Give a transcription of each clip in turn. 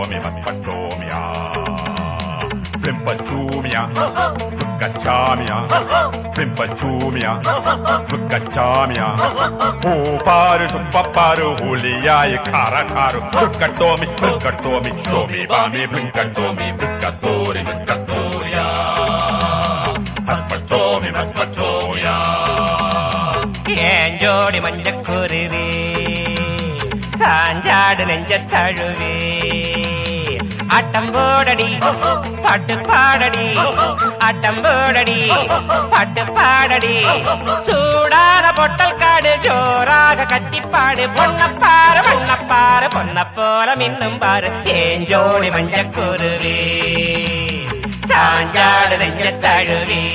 Maspatomi, Maspatomi, Plimpachumia, Pukachamia, Plimpachumia, Pukachamia, Uparu, Paparu, Hulia, Kara Karu, Pukatomi, Pukatomi, Shomi, Bami, Plinkatomi, Piscatori, Piscatoria, Maspatomi, Maspatoria. ஏன் ஜோடி மஞ்சக்குருவி சாஞ்சாடு நெஞ்ச தழுவி ஆட்டம் போடடி பாட்டு பாடடி ஆட்டம் போடடி பாட்டு பாடடி சூடான பொட்டல் காடு ஜோராக கட்டிப்பாடு பொன்னப்பாரு வண்ணப்பாரு பொன்ன போல மின்னும் பாரு ஏன் ஜோடி மஞ்சக்குருவி சாஞ்சாடு நெஞ்ச தழுவி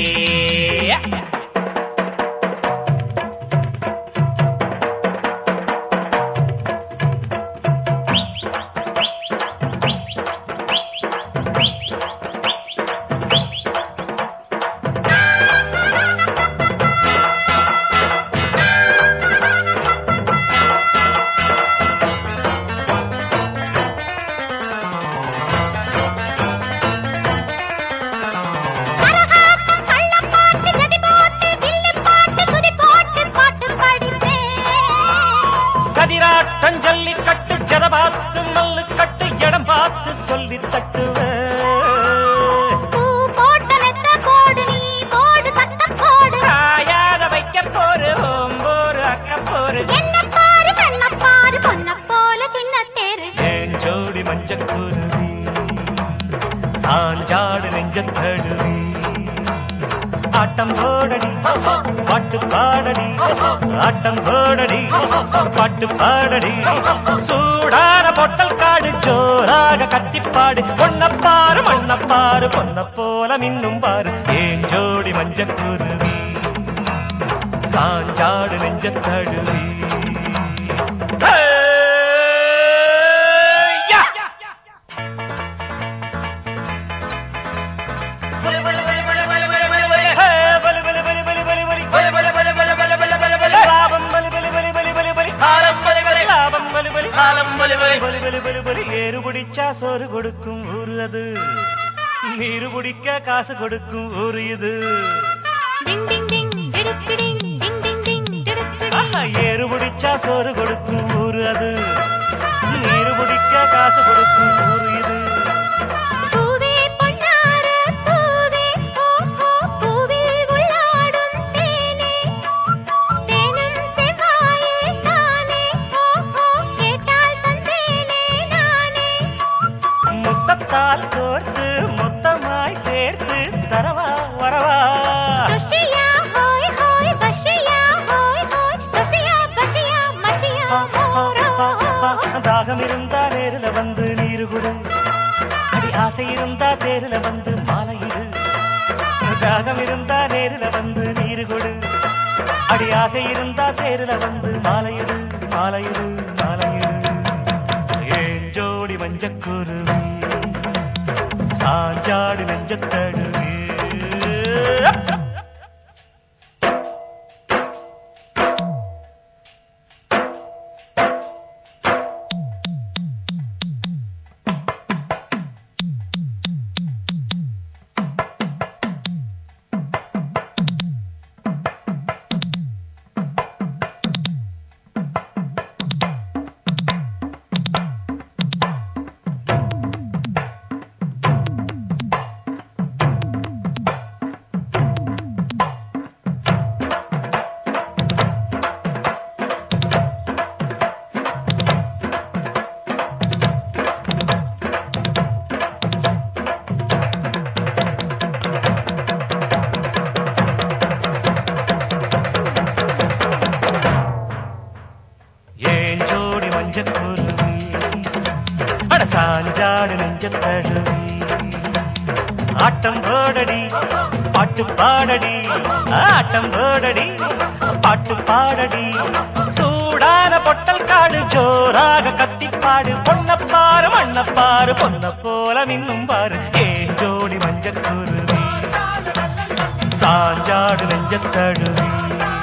கரகாட்டம், கள்ளப்பாட்டு, ஜதிபாட்டு, வில்லுப்பாட்டு, துதிப்பாட்டு, பாட்டு படிப்பேன். கதிராட்டம் ஜல்லிக்கட்டு ஜதபாத்து மல்லு கட்டு இடம் பார்த்து சொல்லி தட்டுவேன் பூ போட்ட மெத்த போடு நீ, போடு சத்தம் போடு. காயாத வைக்க போரு ஓம்போரு அக்க போரு என்ன பாரு, கண்ண பாரு, பொன்னப் போல சின்ன தேரு. ஏன் ஜோடி மஞ்சக்குருவி சாஞ்சாடு நெஞ்ச தழுவி ஆட்டம் போடடி பாட்டு பாடடி ஆட்டம் போடடி பாட்டு பாடடி சூடான பொட்டல் காடு ஜோராக கத்திப்பாடு பொன்னப்பாரு மண்ணப்பாரு பொன்ன போல மின்னும் பாரு ஏன் ஜோடி மஞ்சக்குருவி சாஞ்சாடு நெஞ்ச தழுவி யா ஏறு பிடிச்சா சோறு கொடுக்கும் ஊரு அது நீரு பிடிக்க காசு கொடுக்கும் ஊரு இது டிங், டிங், டிங், டிடுக்கு டிங், டிங், டிங், டிங், டிடுக்கு டிங். ஆஹா, ஏறு பிடிச்சா சோறு கொடுக்கும் ஊரு அது நீரு பிடிக்க காசு கொடுக்கும் ஊரு இது பூவே பொன்னார பூவே, ஓ, ஓ, பூவில் உள்ளாடும் தேனே. தேனும் செவ்வாயே தானே, ஓ, ஓ, கேட்டால் தந்தேனே நானே. முத்தத்தால் கோர்த்து மொத்தமாய் சேர்த்து தரவா வரவா துஷியா, ஹோய், ஹோய், பஷியா, ஹோய், ஹோய், துஷியா, பஷியா, மஷியா, மோரோ. தாகம் இருந்தா நேருல வந்து நீரு குடு அடி ஆசை இருந்தா தேருல வந்து மாலையிடு தாகம் இருந்தா நேருல வந்து நீரு குடு அடி ஆசை இருந்தா தேருல வந்து மாலையிடு மாலையிடு மாலையிடு ஏன் ஜோடி மஞ்சக்குருவி சாஞ்சாடு நெஞ்சத்தழுவி ஏன் ஜோடி மஞ்சக்குருவி அட சாஞ்சாடு நெஞ்சத்தழுவி ஆட்டம் போடடி பாட்டு பாடடி ஆட்டம் போடடி பாட்டு பாடடி சூடான பொட்டல் காடு ஜோராக கத்திப்பாடு பொன்னப்பாரு மண்ணப்பாரு பொன்ன போல மின்னும் பாரு ஏன் ஜோடி மஞ்சக்குருவி சாஞ்சாடு நெஞ்சத்தழுவி